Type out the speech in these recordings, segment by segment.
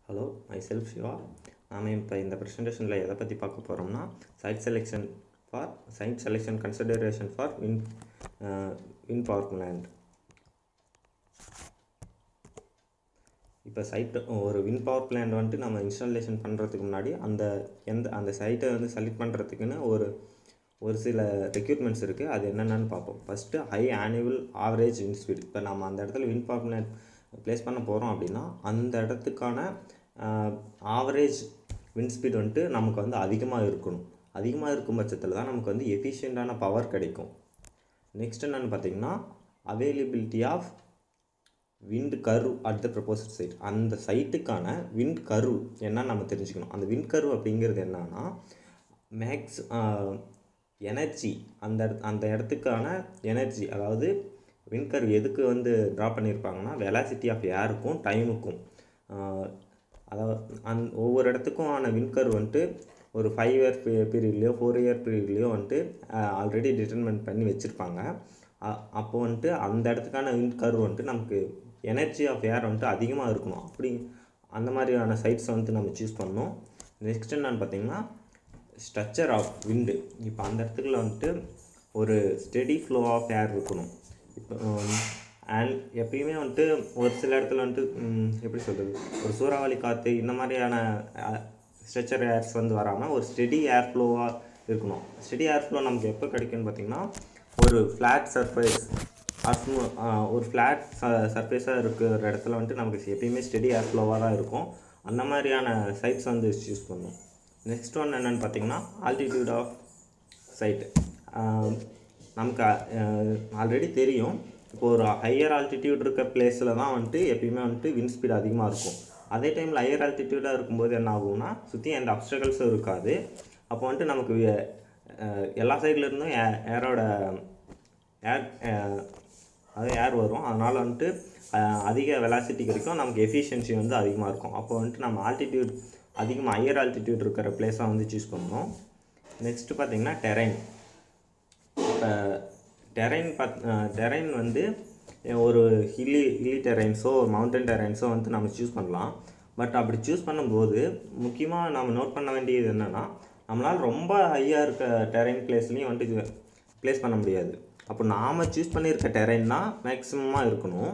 hello my self Siva நாம் இப்போ இந்த ப்ரெசன்டேஷனில் எதை பற்றி பார்க்க போகிறோம்னா site selection for site selection consideration for wind wind power plant இப்போ சைட் ஒரு வின் பவர் பிளான்ட் வந்துட்டு நம்ம இன்ஸ்டாலேஷன் பண்ணுறதுக்கு முன்னாடி அந்த எந்த அந்த சைட்டை வந்து செலக்ட் பண்ணுறதுக்குன்னு ஒரு ஒரு சில ரெக்யூர்மெண்ட்ஸ் இருக்குது அது என்னென்னு பார்ப்போம் first high annual average wind speed இப்போ நம்ம அந்த இடத்துல வின் பவர் பிளான்ட் ப்ளேஸ் பண்ண போகிறோம் அப்படின்னா அந்த இடத்துக்கான ஆவரேஜ் வின் ஸ்பீட் வந்துட்டு நமக்கு வந்து அதிகமாக இருக்கணும் அதிகமாக இருக்கும் பட்சத்தில் தான் நமக்கு வந்து எஃபிஷியண்ட்டான பவர் கிடைக்கும் நெக்ஸ்ட் என்னென்னு பார்த்தீங்கன்னா availability of wind curve at the proposed site அந்த சைட்டுக்கான விண்ட் கர்வ் என்னன்னு நம்ம தெரிஞ்சுக்கணும் அந்த விண்ட் கர்வ் அப்படிங்கிறது என்னன்னா மேக்ஸ் எனர்ஜி அந்த அந்த இடத்துக்கான எனர்ஜி அதாவது விண்ட் கர்வ் எதுக்கு வந்து ட்ரா பண்ணியிருப்பாங்கன்னா வெலாசிட்டி ஆஃப் ஏருக்கும் டைமுக்கும் அதாவது அந் ஒவ்வொரு இடத்துக்கும் ஆன விண்ட் கர்வ் வந்துட்டு ஒரு ஃபைவ் இயர் பீரியட்லேயோ ஃபோர் இயர் பீரியட்லேயோ வந்துட்டு ஆல்ரெடி டிட்டர்மெண்ட் பண்ணி வச்சுருப்பாங்க அப்போ வந்துட்டு அந்த இடத்துக்கான விண்ட் கர்வ் வந்துட்டு நமக்கு எனர்ஜி ஆஃப் ஏர் வந்துட்டு அதிகமாக இருக்கணும் அப்படி அந்த மாதிரியான சைட்ஸை வந்து நம்ம சூஸ் பண்ணணும் நெக்ஸ்ட் என்னன்னு பார்த்தீங்கன்னா ஸ்ட்ரக்சர் ஆஃப் விண்டு இப்போ அந்த இடத்துக்குள்ள வந்துட்டு ஒரு ஸ்டெடி ஃப்ளோ ஆஃப் ஏர் இருக்கணும் இப்போ அண்ட் எப்பயுமே வந்துட்டு ஒரு சில இடத்துல வந்துட்டு எப்படி சொல்கிறது ஒரு சூறாவளி காற்று இந்த மாதிரியான ஸ்ட்ரெச்சர் ஏர்ஸ் வந்து வராமல் ஒரு ஸ்டெடி ஏர் ஃப்ளோவாக இருக்கணும் ஸ்டெடி ஏர் ஃப்ளோ நமக்கு எப்போ கிடைக்கும்னு பார்த்திங்கன்னா ஒரு ஃப்ளாட் சர்ஃபேஸ் அஸ்மு ஒரு ஃப்ளாட் ச சர்ஃபேஸாக இருக்கிற இடத்துல வந்துட்டு நமக்கு எப்பயுமே ஸ்டெடி ஏர் ஃப்ளோவாக தான் இருக்கும் அந்த மாதிரியான சைட்ஸ் வந்து சூஸ் பண்ணணும் நெக்ஸ்ட் ஒன் என்னென்னு பார்த்தீங்கன்னா ஆல்டிடியூட் ஆஃப் சைட்டு நமக்கு ஆல்ரெடி தெரியும் இப்போ ஒரு ஹையர் ஆல்டிடியூட் இருக்க பிளேஸில் தான் வந்துட்டு எப்பயுமே வந்துட்டு வின் ஸ்பீட் அதிகமாக இருக்கும் அதே டைமில் ஹையர் ஆல்டிடியூடாக இருக்கும்போது என்ன ஆகும்னா சுற்றி எந்த அப்டகல்ஸும் இருக்காது அப்போ வந்துட்டு நமக்கு எல்லா சைட்லேருந்தும் ஏ ஏரோட ஏர் அது ஏர் வரும் அதனால் வந்துட்டு அதிக வெலாசிட்டி கிடைக்கும் நமக்கு எஃபிஷியன்சி வந்து அதிகமாக இருக்கும் அப்போ வந்துட்டு நம்ம ஆல்டிடியூட் அதிகமாக ஹையர் ஆல்டிடியூட் இருக்கிற பிளேஸாக வந்து சூஸ் பண்ணணும் நெக்ஸ்ட்டு பார்த்திங்கன்னா டெரைன் இப்போ டெரைன் பத் டெரைன் வந்து ஒரு ஹில்லி ஹில்லி டெரைன்ஸோ மவுண்டன் டெரைன்ஸோ வந்து நம்ம சூஸ் பண்ணலாம் பட் அப்படி சூஸ் பண்ணும்போது முக்கியமாக நம்ம நோட் பண்ண வேண்டியது என்னென்னா நம்மளால் ரொம்ப ஹையாக இருக்க டெரைன் பிளேஸ்லேயும் வந்துட்டு ப்ளேஸ் பண்ண முடியாது அப்போ நாம் சூஸ் பண்ணியிருக்க டெரைன்னா மேக்ஸிமமாக இருக்கணும்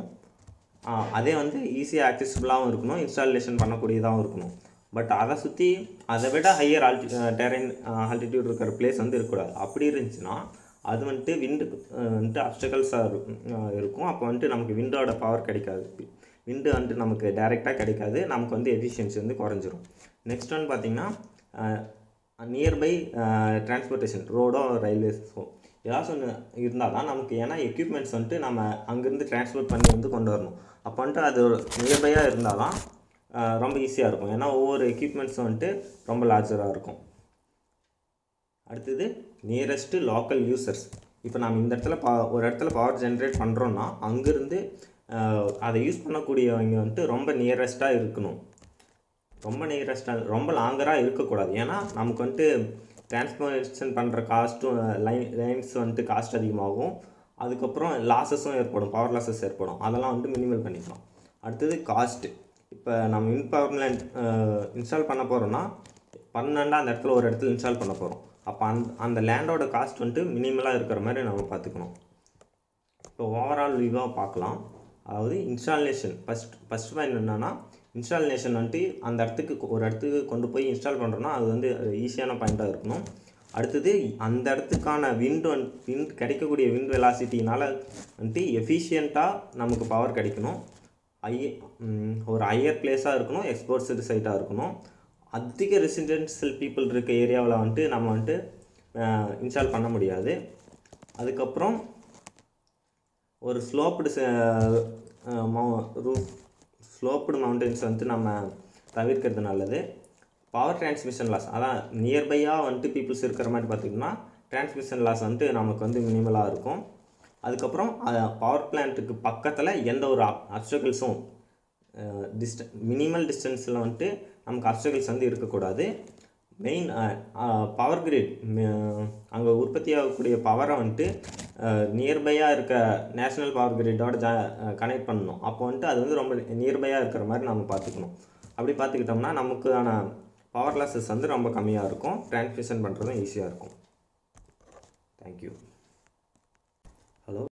அதே வந்து ஈஸியாக ஆக்சசிபிளாகவும் இருக்கணும் இன்ஸ்டாலேஷன் பண்ணக்கூடியதாகவும் இருக்கணும் பட் அதை சுற்றி அதை விட ஹையர் ஆல்டி டெரைன் ஆல்டிடியூட் இருக்கிற பிளேஸ் வந்து இருக்கக்கூடாது அப்படி இருந்துச்சுன்னா அது வந்துட்டு விண்டு வந்துட்டு அப்டகல்ஸாக இருக்கும் அப்போ வந்துட்டு நமக்கு விண்டோட பவர் கிடைக்காது விண்டு வந்துட்டு நமக்கு டைரெக்டாக கிடைக்காது நமக்கு வந்து எஃபிஷியன்சி வந்து குறைஞ்சிரும் நெக்ஸ்ட் ஒன் பார்த்திங்கன்னா நியர்பை டிரான்ஸ்போர்ட்டேஷன் ரோடோ ரயில்வேஸோ ஏதாச்சும் ஒன்று இருந்தால் தான் நமக்கு ஏன்னா எக்யூப்மெண்ட்ஸ் வந்துட்டு நம்ம அங்கேருந்து டிரான்ஸ்போர்ட் பண்ணி வந்து கொண்டு வரணும் அப்போ வந்துட்டு அது நியர்பையாக இருந்தால் தான் ரொம்ப ஈஸியாக இருக்கும் ஏன்னா ஒவ்வொரு எக்யூப்மெண்ட்ஸும் வந்துட்டு ரொம்ப லார்ஜராக இருக்கும் அடுத்தது நியரஸ்ட்டு லோக்கல் யூசர்ஸ் இப்போ நம்ம இந்த இடத்துல பா ஒரு இடத்துல பவர் ஜென்ரேட் பண்ணுறோன்னா அங்கேருந்து அதை யூஸ் பண்ணக்கூடியவங்க வந்துட்டு ரொம்ப நியரஸ்ட்டாக இருக்கணும் ரொம்ப நியரஸ்ட்டாக ரொம்ப லாங்கராக இருக்கக்கூடாது ஏன்னா நமக்கு வந்துட்டு டிரான்ஸ்போர்ட்டேஷன் பண்ணுற காஸ்ட்டும் லைன் லைன்ஸ் வந்துட்டு காஸ்ட் அதிகமாகும் அதுக்கப்புறம் லாஸஸும் ஏற்படும் பவர் லாஸஸ் ஏற்படும் அதெல்லாம் வந்துட்டு மினிமல் பண்ணிக்கலாம் அடுத்தது காஸ்ட்டு இப்போ நம்ம வின் பவர் பிளான்ட் இன்ஸ்டால் பண்ண போகிறோன்னா பன்னெண்டாக அந்த இடத்துல ஒரு இடத்துல இன்ஸ்டால் பண்ண போகிறோம் அப்போ அந்த அந்த லேண்டோட காஸ்ட் வந்துட்டு மினிமலாக இருக்கிற மாதிரி நம்ம பார்த்துக்கணும் இப்போ ஓவரால் வியூவாக பார்க்கலாம் அதாவது இன்ஸ்டாலேஷன் ஃபஸ்ட் ஃபஸ்ட் பாயிண்ட் என்னென்னா இன்ஸ்டாலேஷன் வந்துட்டு அந்த இடத்துக்கு ஒரு இடத்துக்கு கொண்டு போய் இன்ஸ்டால் பண்ணுறோன்னா அது வந்து ஈஸியான பாயிண்ட்டாக இருக்கணும் அடுத்தது அந்த இடத்துக்கான விண்ட் வந் விண்ட் கிடைக்கக்கூடிய விண்ட் வெலாசிட்டினால் வந்துட்டு எஃபிஷியண்ட்டாக நமக்கு பவர் கிடைக்கணும் ஐ ஒரு ஹையர் பிளேஸாக இருக்கணும் எக்ஸ்போர்ட்ஸு சைட்டாக இருக்கணும் அதிக ரெசிடென்ஷியல் பீப்புள் இருக்க ஏரியாவில் வந்துட்டு நம்ம வந்துட்டு இன்ஸ்டால் பண்ண முடியாது அதுக்கப்புறம் ஒரு ஸ்லோப்டு ரூஃப் ஸ்லோப்டு மவுண்டன்ஸ் வந்துட்டு நம்ம தவிர்க்கிறது நல்லது பவர் டிரான்ஸ்மிஷன் லாஸ் அதான் நியர்பையாக வந்துட்டு பீப்புள்ஸ் இருக்கிற மாதிரி பார்த்திங்கன்னா டிரான்ஸ்மிஷன் லாஸ் வந்துட்டு நமக்கு வந்து மினிமலாக இருக்கும் அதுக்கப்புறம் பவர் பிளான்ட்டுக்கு பக்கத்தில் எந்த ஒரு அப்டகல்ஸும் டிஸ்ட மினிமல் டிஸ்டன்ஸில் வந்துட்டு நமக்கு அப்டகல்ஸ் வந்து இருக்கக்கூடாது மெயின் பவர் கிரிட் அங்கே உற்பத்தி ஆகக்கூடிய பவரை வந்துட்டு நியர்பையாக இருக்க நேஷ்னல் பவர் கிரிட்டோட ஜா கனெக்ட் பண்ணணும் அப்போ வந்துட்டு அது வந்து ரொம்ப நியர்பையாக இருக்கிற மாதிரி நம்ம பார்த்துக்கணும் அப்படி பார்த்துக்கிட்டோம்னா நமக்கான பவர் லாஸஸ் வந்து ரொம்ப கம்மியாக இருக்கும் டிரான்ஸ்மிஷன் பண்ணுறதும் ஈஸியாக இருக்கும் தேங்க்யூ